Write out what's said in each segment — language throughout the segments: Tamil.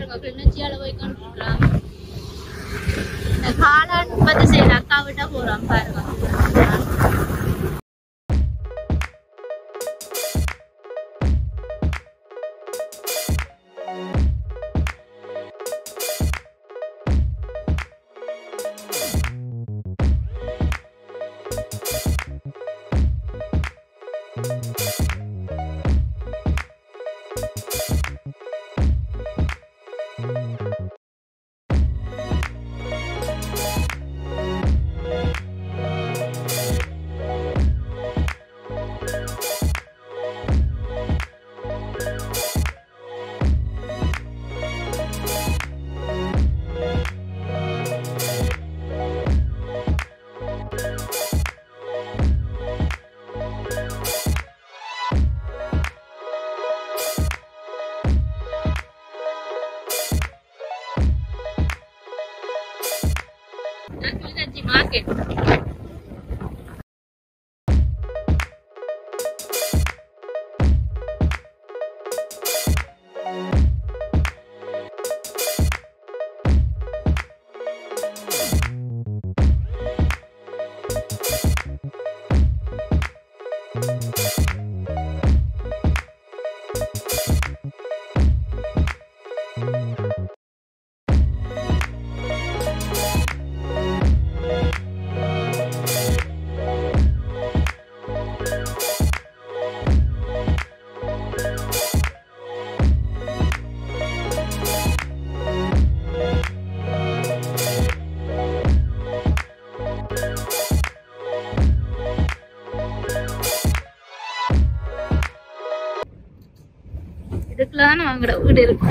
பாருங்க கிளிநொச்சியால போய் கொண்டிருக்கிறான் இந்த காளான் பத்தி செய்யற அக்கா விட்டா போறான் பாருங்க கிளிநொச்சி மார்க்கெட் இதுக்குலாம் வாங்குற வீடு இருக்கு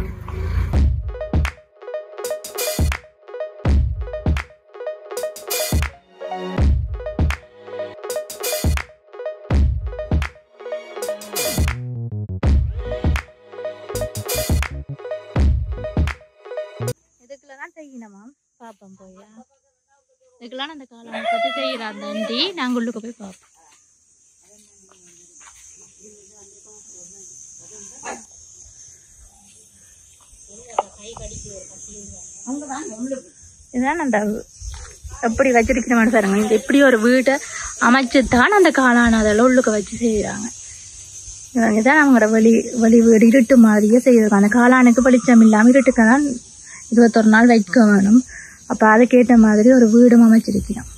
இதுக்குலாம் செய்யணுமா பாப்போம் போய் இதுக்கெல்லாம் அந்த காலம் பத்தி செய்யற அந்த அண்டி நாங்க உள்ளுக்கு போய் பார்ப்போம் இதுதான் அந்த எப்படி வச்சிருக்கிறோம் பாருங்க இந்த எப்படி ஒரு வீட்டை அமைச்சு தான் அந்த காளான அதெல்லாம் உள்ளுக்க வச்சு செய்யறாங்க இவங்க தான் அவங்களோட வழி வழி வீடு இருட்டு மாதிரியே செய்யறாங்க அந்த காளானுக்கு வெளிச்சம் இல்லாம இருட்டுக்கு தான் இருபத்தொரு நாள் வைக்க வேணும் அப்ப அதுக்கேற்ற மாதிரி ஒரு வீடும் அமைச்சிருக்கிறான்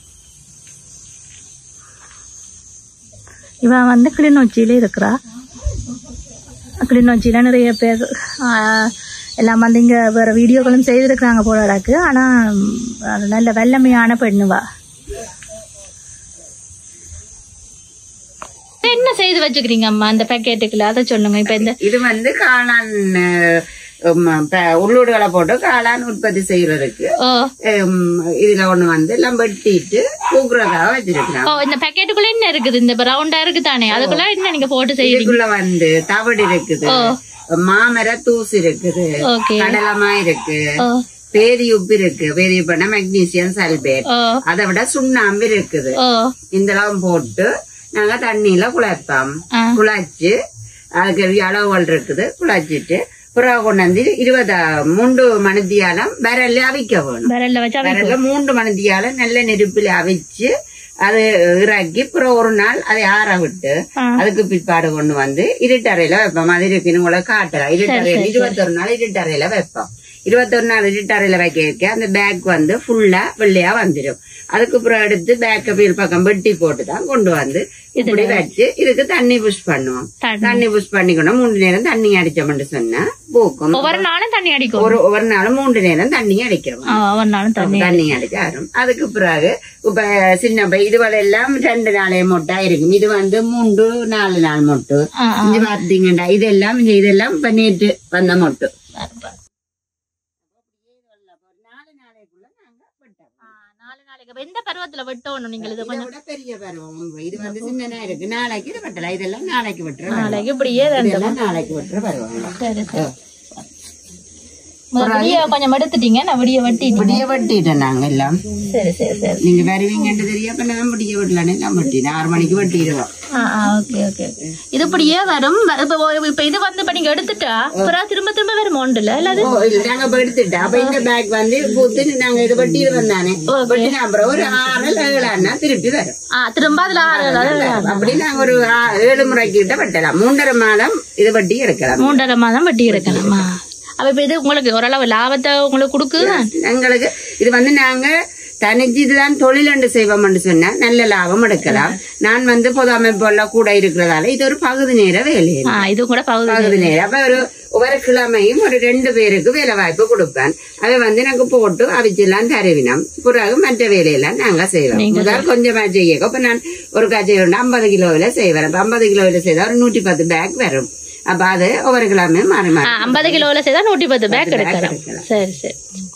இவன் வந்து கிளிநொச்சியில இருக்கிறா கிளிநொச்சியில நிறைய பேர் ஆஹ், எல்லாம் வந்து இங்க வேற வீடியோக்களும் செய்திருக்கிறாங்க போல இருக்கு ஆனா ம், அது நல்ல வெள்ளமையான பெண்ணுவா என்ன செய்து வச்சுக்கிறீங்க அம்மா அந்த பேக்கெட்டுக்குள்ள அதை சொல்லுங்க இப்ப இந்த இது வந்து காளான் அஹ், உம், ப- உள்ளூடுகளை போட்டு காளான் உற்பத்தி செய்யறதுக்கு ஓ உம், இதுல ஒண்ணு வந்து எல்லாம் வெட்டிட்டு தூக்குறதாக வச்சிருக்கிறாங்க ஓ இந்த பேக்கெட்டுக்குள்ள என்ன இருக்குது இந்த ரவுண்டா இருக்கு தானே அதுக்குள்ள என்ன நீங்க போட்டு செய்யறீங்க இதுக்குள்ள வந்து தவிடு இருக்குது மாமர தூசு இருக்குது ஓகே கடலமா இருக்கு ஓ பேரி உப்பு இருக்கு பேரி உப்புனா மெக்னீசியம் சல்பேட் ஓ அதை விட சுண்ணாம்பு இருக்குது ஓ இதெல்லாம் போட்டு நாங்க தண்ணியில குழைப்போம் ஆ. குழைச்சு அதுக்கு அளவுகள் இருக்குது குழைச்சிட்டு புறா கொண்டாந்து இருபது மூன்று மணித்தியாலம் விரல்ல அவிக்க வேணும் விரல்ல வச்சா விரல்ல மூன்று மணித்தியாலம் நல்ல நெருப்பில் அவிச்சு அது இறக்கி அப்புறம் ஒரு நாள் அதை ஆற விட்டு ஆ. அதுக்கு பிற்பாடு கொண்டு வந்து இருட்டறையில வைப்போம் அது இருக்குன்னு உங்களை காட்டுறோம் இருட்டறையில இருபத்தொரு நாள் இருட்டறையில வைப்போம் இருபத்தொரு நாள் இருட்டறையில வைக்க வைக்க அந்த பேக் வந்து ஃபுல்லா வெள்ளையா வந்துடும் அதுக்கு அப்புறம் எடுத்து பேக்க பீல் பக்கம் வெட்டி போட்டு தான் கொண்டு வந்து இப்படி வச்சு இதுக்கு தண்ணி புஷ் பண்ணுவோம் தண்ணி. தண்ணி புஷ் பண்ணிக்கணும் மூணு நேரம் தண்ணி அடிச்சோம்னு சொன்னா பூக்கும் ஒவ்வொரு நாளும் தண்ணி அடிக்கும் ஒரு ஒரு நாள் மூன்று நேரம் தண்ணி அடிக்கிறோம் ஆ, ஒவ்வொரு நாளும் தண்ணி தண்ணி அடிச்சு ஆறும் அதுக்கு பிறகு இப்ப சின்ன பை இதுவரை எல்லாம் ரெண்டு நாளே மொட்டா இருக்கும் இது வந்து மூன்று நாலு நாள் மொட்டு ஆ, ஆ. இங்க பாத்தீங்கடா இதெல்லாம் இந்த இதெல்லாம் இப்ப நேற்று வந்த மொட்டு ஆ, நாலு நாளைக்கு அப்ப எந்த பருவத்துல வெட்டணும் நீங்கள் இது இதை விட பெரிய பருவம் இது வந்து சின்னதா இருக்கு நாளைக்கு இது வெட்டலாம் இதெல்லாம் நாளைக்கு வெட்டுற பருவம். நாளைக்கு இப்படியே ரெண்டு இதெல்லாம் நாளைக்கு வெட்டுற பருவம் சரி சரி முதல்ல விடிய கொஞ்சம் எடுத்துட்டீங்க நான் விடிய வெட்டிட்டீங்க முடிய வெட்டிட்டோம் நாங்க எல்லாம் சரி சரி சரி நீங்க வருவீங்கன்ட்டு தெரியப்ப நான் முடிய வெட்டலானே நான் வெட்டினேன் ஆறு மணிக்கு வெட்டிடுவோம் ஓகே ஓகே இது இப்படியே வரும் இப்ப ஒரு- இப்ப இது வந்து இப்ப நீங்க எடுத்துட்டா அப்புறம் திரும்ப திரும்ப வரும் ஒன்றுல அல்லது ஓ, இல்ல, நாங்க இப்ப எடுத்துட்டோம் அப்ப இந்த பேக் வந்து பூத்து நாங்க இது வட்டி இது வந்தானே வட்டி அப்புறம் ஒரு ஆறு ஏழான்னா திருப்பி வரும் ஆ, திரும்ப அதுல ஆறு அதாவது அப்படி நாங்க ஒரு ஆ- ஏழு முறைக்கு கிட்ட வெட்டலாம் மூன்றரை மாதம் இது வட்டி எடுக்கலாம் மூன்றரை மாதம் வட்டி எடுக்கலாமா அப்ப இப்ப இது உங்களுக்கு ஓரளவு லாபத்தை உங்களுக்கு கொடுக்குது எங்களுக்கு இது வந்து நாங்க தனிச்சு இதுதான் தொழிலண்டு செய்வோம்னு சொன்னா நல்ல லாபம் எடுக்கலாம் நான் வந்து பொது அமைப்புல கூட இருக்கிறதால இது ஒரு பகுதி நேர வேலை ஆ, இது கூட பகுதி பகுதி நேரம் அப்ப ஒரு ஒவ்வொரு கிழமையும் ஒரு ரெண்டு பேருக்கு வேலை வாய்ப்பு கொடுப்பேன் அதை வந்து நாங்க போட்டு அவிச்செல்லாம் தருவினோம் பிறகு மற்ற வேலையெல்லாம் நாங்க செய்வோம் முதல் கொஞ்சமா செய்ய இப்ப நான் ஒரு காய்ச்சி ஐம்பது கிலோவில செய்வேன் அப்ப ஐம்பது கிலோவில செய்தா ஒரு நூற்றி பத்து பேக் வரும் அப்ப அது ஒவ்வொரு கிழமையும் மாறி மாறி ஐம்பது கிலோல செய்தா நூற்றி பத்து பேக் எடுக்கலாம் சரி சரி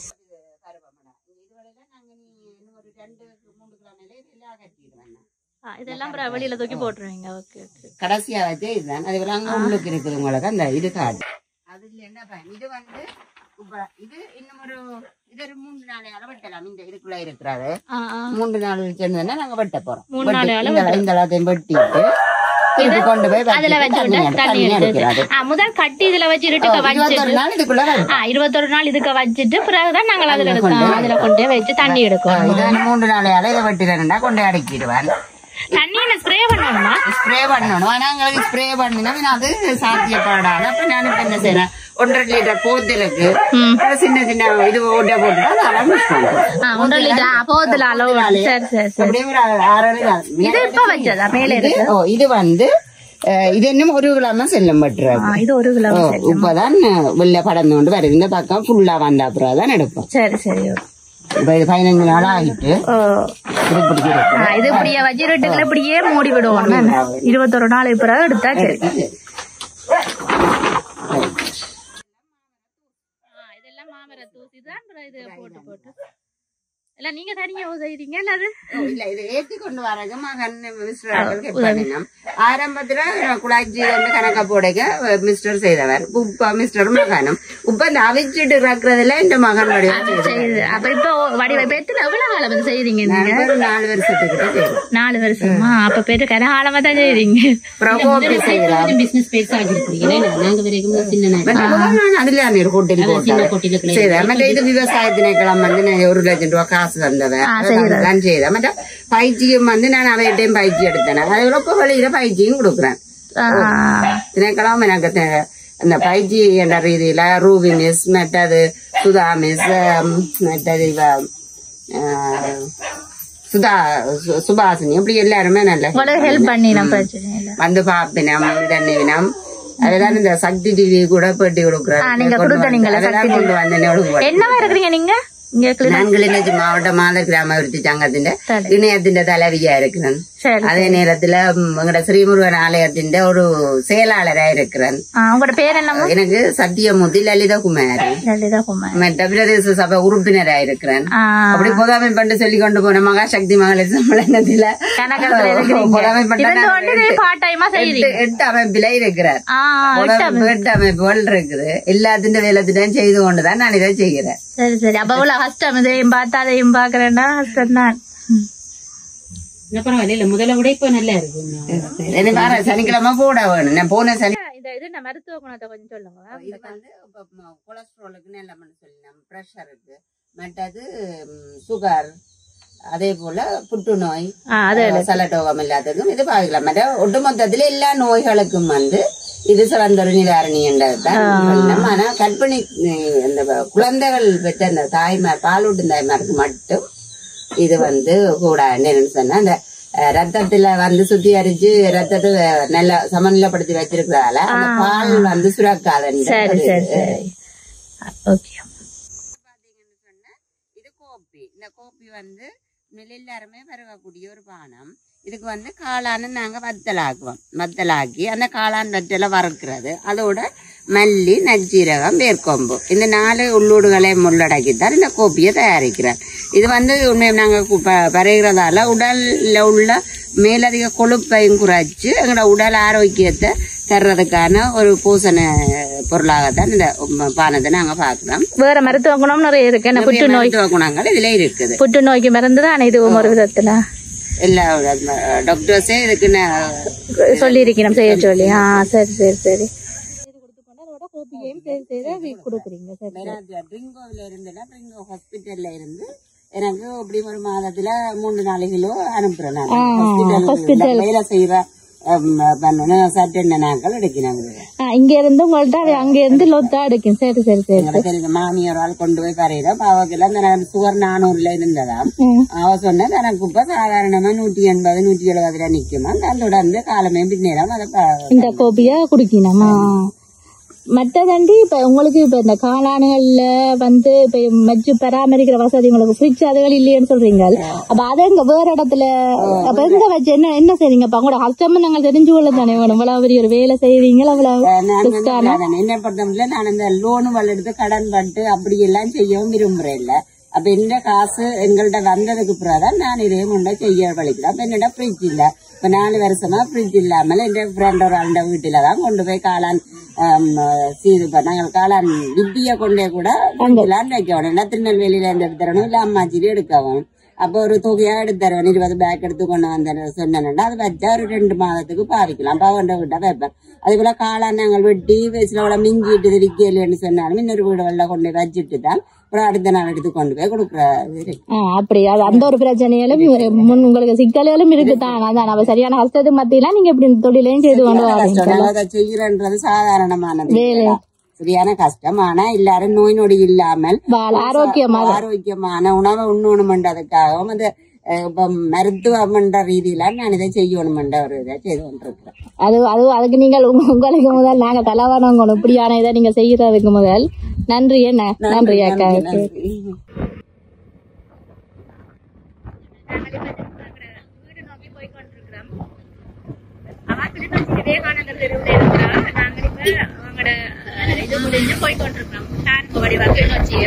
ஆ, இதெல்லாம் அப்புறம் வெளியில தூக்கி போட்டுருவீங்க ஓகே ஓகே கடைசியா வச்சு இதுதான் அது அங்க உள்ளுக்கு இருக்குது உங்களுக்கு அந்த இது காட்டு அது இல்ல என்ன பயன் இது வந்து இப்ப இது இன்னும் ஒரு இது ஒரு மூன்று நாளை அளவு வெட்டலாம் இந்த இதுக்குள்ள இருக்கிறது ஆ, ஆ. மூன்று நாள் சேர்ந்ததுன்னா நாங்க வெட்ட போறோம் மூணு வெட்டி- நாள் இந்த இந்த எல்லாத்தையும் வெட்டிட்டு திருப்பி கொண்டு போய் அதுல வச்சுட்டு வச்சு தண்ணி விட்டு எடு- தண்ணி தண்ணி எடுத்து எடுக்கிறது ஆ, முதல் கட்டி இதுல வச்சு இருட்டுக்க இருபத்தொரு வச்சுட்டு நாள் இதுக்குள்ள வைப்போம். ஆ இருபத்தொரு நாள் இதுக்கு வச்சுட்டு பிறகுதான் நாங்கள் அதுல எடுத்தோம் அதுல கொண்டு போய் வச்சு தண்ணி எடுக்கணும் இதான் மூன்று நாளையால இதை வெட்டிடுறேன்டா கொண்டு போய் அடக்கிடுவேன் தண்ணி என்ன ஸ்ப்ரே பண்ணணுமா ஸ்ப்ரே பண்ணணும் ஆனா எங்களுக்கு ஸ்ப்ரே பண்ணினா அது சாத்தியப்படாது அப்ப நான் இப்ப என்ன செய்யறேன் ஒன்றரை லிட்டர் போத்தலுக்கு அப்புறம் சின்ன சின்ன இது ஓட்ட போட்டு அதெல்லாம் மிஸ் பண்ணுறோம் ஆ, ஒன்றரை லிட்டர் போதுல அளவு சரி சரி சரி அப்படியே ஒரு ஆறு அரை நாள். இது இப்ப வச்சதா மேல இது ஓ இது வந்து அஹ், இது இன்னும் ஒரு கிலோம செல்லும் பட்டுறது ஆ, இது ஒரு கிலோ ஓ, இப்பதான் வெளில படந்து கொண்டு வருது இந்த பக்கம் ஃபுல்லா வந்த அப்புறம் தான் எடுப்போம் சரி சரி ஓ. இப்ப இது பதினஞ்சு நாள் ஆகிட்டு ஓ இது இப்படி இருக்கு. ஆ, இது இப்படியே வச்சு இருட்டுக்குள்ள இப்படியே மூடி விடுவோம் என்ன? இருபத்தொரு நாள் பிறகு எடுத்தா சரி இதெல்லாம் மாமர தூசி தான் இது போட்டு போட்டு இல்ல நீங்க தனியா செய்றீங்க இல்ல அது ஓ, இல்ல இது ஏத்தி கொண்டு வரங்க மகன் மிஸ்டர் அவர்கள் பண்ணினோம் ஆரம்பத்துல குழாச்சி வந்து கணக்க போடைக்க மிஸ்டர் செய்தவர் உப்பா மிஸ்டர் மகனும் உப்ப இந்த அவிச்சிட்டு இருக்கிறதுல இந்த மகன் வடிவம் செய்தவர். செய்யுது அப்ப இப்ப வடிவ இப்ப எத்தனை எவ்வளவு காலம் வந்து செய்றீங்க நீங்க நான் ஒரு நாலு வருஷத்துக்கிட்ட செய்தேன் நாலு வருஷமா அப்ப பேரு கனகாலமா தான் செய்றீங்க பிரகோபி செய்யலாம் பிசினஸ் பெருசா ஆகிருக்கிறீங்க நாங்க வரைக்கும் சின்ன நான் அதுல ஒரு ஹோட்டல் போட்டேன் செய்தேன் மற்ற இது விவசாய திணைக்களம் வந்து நான் ஒரு லட்சம் ரூபாய் காசு தந்தவன் அதெல்லாம் செய்தேன் மற்ற பயிற்சியும் வந்து நான் அவையிட்டையும் பயிற்சி எடுத்தேன் அது ரொம்ப வெளியில பயிற்சியும் கொடுக்குறேன் ஆ, திணைக்களம் எனக்கு தெ- அந்த பயிற்சி என்ற ரீதியில ரூபி மிஸ் மற்றது சுதா மிஸ் மற்றது இவ ஆஹ், சுதா சு- சுபாசினி இப்படி எல்லாருமே நல்ல உங்களுக்கு ஹெல்ப் பண்ணி நான் பிரச்சனை இல்ல வந்து பாப்பினம் தண்ணிவினம் அதுதான் இந்த சக்தி டிவி கூட பேட்டி கொடுக்குறாரு நீங்க கொடுத்தனீங்களா அதெல்லாம் கொண்டு வந்தேன் என்னவா இருக்கிறீங்க நீங்க இங்க கிளி- நான் கிளிநொச்சி மாவட்ட மாதர் கிராம விருத்தி சங்கத்தின் சரி. இணையத்தின் தலைவியா இருக்கிறேன் சரி அதே நேரத்துல ம், எங்கட ஸ்ரீமுருகன் ஆலயத்தின் ஒரு செயலாளரா இருக்கிறேன் ஆ, உங்களோட பேர் என்னமோ எனக்கு சத்தியமூர்த்தி லலிதா குமாரி லலிதா குமார் மற்ற பிரதேச சபை உறுப்பினரா இருக்கிறேன் ஆ, அப்படி புதாமை பண்டு சொல்லி கொண்டு போன மகாசக்தி மகளிர் சம்மேளனத்துல கணக்கத்துல இருக்கிறீங்க. புதாமை பண்டு இருந்து நான் கொண்டு எட்டு- part time ஆ செய்றீங்க. எட்டு- எட்டு அமைப்பில இருக்கிறார் ஆ, புதாமை எட்டு அமைப்புகள் இருக்குது எல்லாத்தின் வேலத்திட்டம் செய்து கொண்டுதான் நான் இதை செய்கிறேன் சரி சரி அப்ப இவ்வளவு கஷ்டம் இதையும் பார்த்து அதையும் பாக்குறேன்னா கஷ்டம் தான் பரவாயில்ல இல்ல முதல்ல விட இப்ப நல்லா இருக்கு இது வேற சனிக்கிழமை போட வேணும் நான் போன சனி இந்த இது நான் மருத்துவ குணத்தை கொஞ்சம் சொல்லுங்க இது வந்து கொலஸ்ட்ராலுக்கு நல்ல சொல்லலாம் ப்ரெஷருக்கு மற்றது சுகர் அதே போல புற்றுநோய் ஆ, அது சலட்டோகம் எல்லாத்துக்கும் இது பாதிக்கலாம் மற்ற ஒட்டுமொத்தத்துல எல்லா நோய்களுக்கும் வந்து இது சிறந்தொரு நிவாரணி என்றதுதான் சொல்லலாம். ஆனா கர்ப்பிணி அஹ், அந்த குழந்தைகள் பெற்ற அந்த தாய்மார் பாலூட்டும் தாய்மாருக்கு மட்டும் இது வந்து கூட என்னன்னு சொன்னா அந்த அஹ், ரத்தத்துல வந்து சுத்திகரிச்சு ரத்தத்தை நல்லா சமநிலைப்படுத்தி வச்சிருக்கிறதால அந்த பால் வந்து சுரக்காதுன்னு சரி சரி சரி ஓகே இது கோப்பி இந்த கோப்பி வந்து மில் எல்லாருமே பரவக்கூடிய ஒரு பானம் இதுக்கு வந்து காளான்னு நாங்க வத்தலாக்குவோம் வத்தலாக்கி அந்த காளான் வத்தலை வறுக்கிறது அதோட மல்லி நச்சீரகம் வேர்க்கொம்பு இந்த நாலு உள்ளூடுகளை உள்ளடக்கி தான் இந்த கோப்பியை தயாரிக்கிறோம் இது வந்து உண்மை நாங்க கு- ப- பருகிறதால உடல்ல உள்ள மேலதிக கொழுப்பையும் குறைச்சு எங்களோட உடல் ஆரோக்கியத்தை தர்றதுக்கான ஒரு பூசண பொருளாகத்தான் இந்த உம், பானத்தை நாங்க பார்க்கிறோம் வேற மருத்துவ குணம் நிறைய இருக்கு என்ன புற்றுநோய் மருத்துவ குணங்கள் இதுல இருக்குது புற்றுநோய்க்கு மருந்து தான் இதுவும் ஒரு விதத்துல எல்லா டாக்டர்ஸே இதுக்கு நான் சொல்லியிருக்கணும் செய்ய சொல்லி ஆ சரி சரி சரி கோப்பியையும் செய்து செய்து கொடுக்குறீங்க சரி ட்ரிங்கோவில் இருந்தேன்னா ட்ரிங்கோ ஹாஸ்பிட்டல்ல இருந்து எனக்கு இப்படி ஒரு மாதத்துல மூணு நாலு கிலோ அனுப்புறேன் நான் ஹாஸ்பிட்டல் வேலை செய்யற பண்ணணும் சட்டெண்ண நாட்கள் எடுக்கிறேன் ஆ, இங்க இருந்து உங்கள்ட்ட அது அங்க இருந்து லொத்தா எடுக்கும் சரி சரி சரி எங்களுக்கு தெரிஞ்ச மாமியார் ஆள் கொண்டு போய் பறையிறோம் அவக்கெல்லாம் இந்த சுகர் நானூறுல இருந்ததா ம். அவ சொன்னா எனக்கு இப்ப சாதாரணமா நூற்றி எண்பது நூற்றி எழுபதுல நிக்குமா நான் தொடர்ந்து காலமே பின்னேரம் அதை ப- இந்த கோப்பியா குடிக்கணுமா மற்றதண்டி இப்ப உங்களுக்கு இப்ப இந்த காளான்கள்ல வந்து இப்ப மச்சு பராமரிக்கிற வசதி உங்களுக்கு ஃப்ரிட்ஜ் அதுகள் இல்லையேன்னு சொல்றீங்க அப்ப அதை இங்க வேற இடத்துல அப்ப எங்க வச்சு என்ன என்ன செய்றீங்க அப்ப உங்களோட கஷ்டமும் நாங்கள் தெரிஞ்சு கொள்ள தானே வேணும் இவ்வளவு பெரிய ஒரு வேலை செய்றீங்க அவ்வளவு நான் வந்து அதான் என்ன பொறுத்தவரை நான் இந்த லோனு எடுத்து கடன் பட்டு அப்படி எல்லாம் செய்யவும் விரும்புறேன் இல்ல அப்ப இந்த காசு எங்கள்ட்ட வந்ததுக்கு பிறகுதான் நான் இதே முன்னே செய்ய வலிக்கிறேன் அப்ப என்னடா ஃப்ரிட்ஜ் இல்ல இப்ப நாலு வருஷமா ஃப்ரிட்ஜ் இல்லாமல் என் ஃப்ரெண்ட் ஒரு ஆண்ட வீட்டுல தான் கொண்டு போய் காளான் ஆம், சீது பண்ண நாங்கள் காளான் வித்திய கொண்டே கூட வீட்டுலாம் வைக்கணும் இல்லை திருநெல்வேலியில இருந்து எடுத்துறணும் இல்ல அம்மாச்சிரி எடுக்கவும் அப்போ ஒரு தொகையா எடுத்துறவன் இருபது பேக் எடுத்து கொண்டு வந்த சொன்னா அது வச்சா ஒரு ரெண்டு மாதத்துக்கு பாவிக்கலாம் பவன்ட விட்டா வைப்பேன் அதே போல காளான் நாங்கள் வெட்டி சில மிஞ்சிட்டு விற்கலன்னு சொன்னாலும் இன்னொரு வீடுகளில் கொண்டு போய் வச்சுட்டு தான் அப்புறம் அடுத்த நாள் எடுத்து கொண்டு போய் கொடுக்குறது இருக்கு. ஆ, அப்படி அது அந்த ஒரு பிரச்சனையிலும் முன் உங்களுக்கு சிக்கல்களும் இருக்குதான் அதான் நம்ம சரியான கஷ்டத்து மத்தியில நீங்க இப்படி இந்த தொழிலையும் செய்து கொண்டு வரீங்க கஷ்டம் நாங்கள் அதை செய்கிறன்றது சாதாரணமானது இல்ல. சரியான கஷ்டம் ஆனா எல்லாரும் நோய் நொடி இல்லாமல் வாழ ஆரோக்கியமா ஆரோக்கியமான உணவை உண்ணணுமென்றதுக்காகவும் அந்த அஹ், இப்ப மருத்துவம்ன்ற ரீதியில நான் இதை செய்யணுமென்ற ஒரு இதை செய்து கொண்டிருக்கிறேன் அது அது அதுக்கு நீங்கள் உங்க- உங்களுக்கு முதல் நாங்க தலைவானவங்க இப்படியான இதை நீங்க செய்யறதுக்கு முதல் நன்றி என்ன நன்றி அக்கா நன்றி. விவேகானந்தர் தெருவில் இருக்கிறோம் நாங்கள் இப்ப அவங்களோட இது முடிஞ்சு போய் கொண்டிருக்கிறோம் சாருக்கு வடிவா கிளிநொச்சி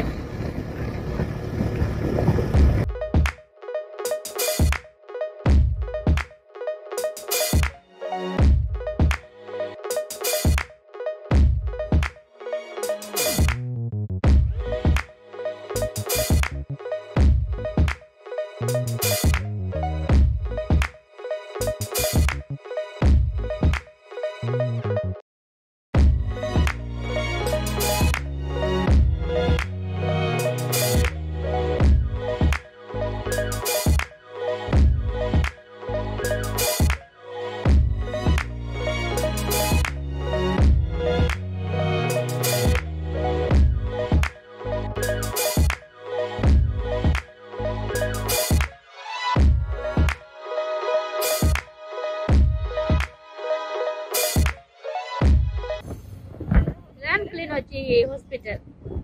கிளிநொச்சி ஹாஸ்பிட்டல்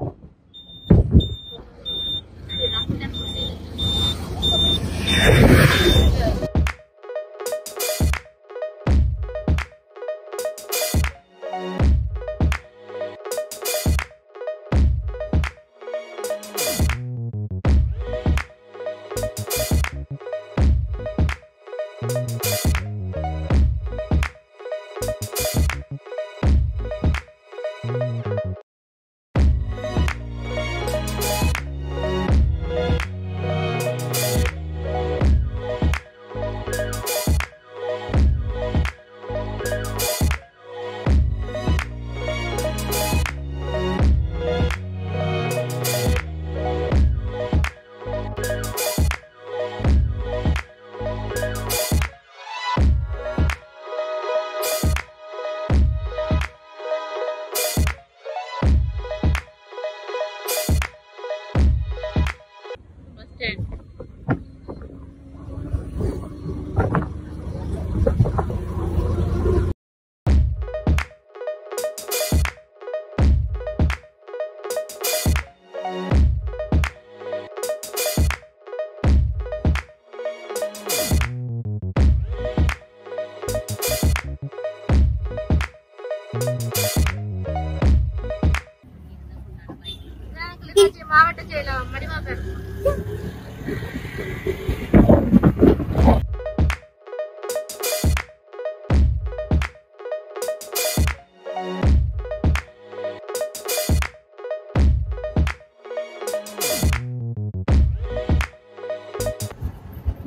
மாவட்ட செயலர் மணிமாக்கர்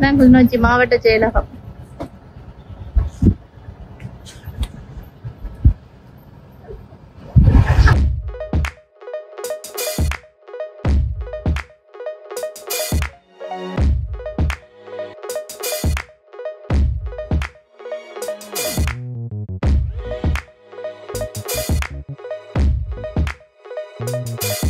இதுதான் கிளிநொச்சி மாவட்ட செயலகம் Thank